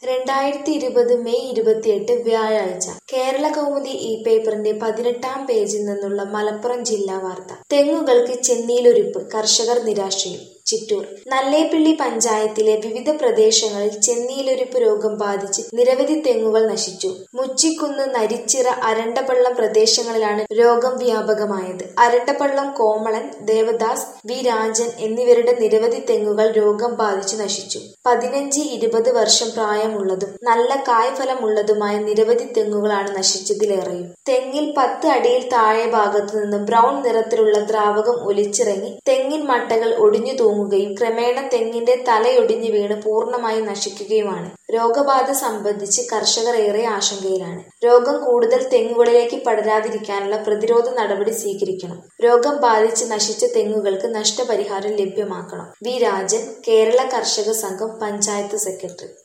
രണ്ടായിരത്തി ഇരുപത് മെയ് ഇരുപത്തിയെട്ട് വ്യാഴാഴ്ച കേരള കൗമുദി ഈ പേപ്പറിന്റെ പതിനെട്ടാം പേജിൽ നിന്നുള്ള മലപ്പുറം ജില്ലാ വാർത്ത തെങ്ങുകൾക്ക് ചെന്നീലൊരുപ്പ് കർഷകർ നിരാശയിൽ ചിറ്റൂർ നല്ലേപ്പിള്ളി പഞ്ചായത്തിലെ വിവിധ പ്രദേശങ്ങളിൽ ചെന്നീലൊരുപ്പ് രോഗം ബാധിച്ച് നിരവധി തെങ്ങുകൾ നശിച്ചു മുച്ചിക്കുന്ന് നരിച്ചിറ അരണ്ടപള്ളം പ്രദേശങ്ങളിലാണ് രോഗം വ്യാപകമായത് അരണ്ടപള്ളം കോമളൻ ദേവദാസ് വി രാജൻ എന്നിവരുടെ നിരവധി തെങ്ങുകൾ രോഗം ബാധിച്ചു നശിച്ചു പതിനഞ്ച് ഇരുപത് വർഷം പ്രായമുള്ളതും നല്ല കായ്ഫലമുള്ളതുമായ നിരവധി തെങ്ങുകളാണ് നശിച്ചതിലേറെയും തെങ്ങിൽ പത്ത് അടിയിൽ താഴെ ഭാഗത്തു നിന്ന് ബ്രൗൺ നിറത്തിലുള്ള ദ്രാവകം ഒലിച്ചിറങ്ങി തെങ്ങിൻ മട്ടകൾ ഒടിഞ്ഞു തൂങ്ങുകയും ക്രമേണ തെങ്ങിന്റെ തലയൊടിഞ്ഞു വീണ് പൂർണ്ണമായും നശിക്കുകയുമാണ് രോഗബാധ സംബന്ധിച്ച് കർഷകർ ഏറെ ആശങ്കയിലാണ് രോഗം കൂടുതൽ തെങ്ങുകളിലേക്ക് പടരാതിരിക്കാനുള്ള പ്രതിരോധ നടപടി സ്വീകരിക്കണം രോഗം ബാധിച്ച് നശിച്ച തെങ്ങുകൾക്ക് നഷ്ടപരിഹാരം ലഭ്യമാക്കണം വി രാജൻ കേരള കർഷക സംഘം പഞ്ചായത്ത് സെക്രട്ടറി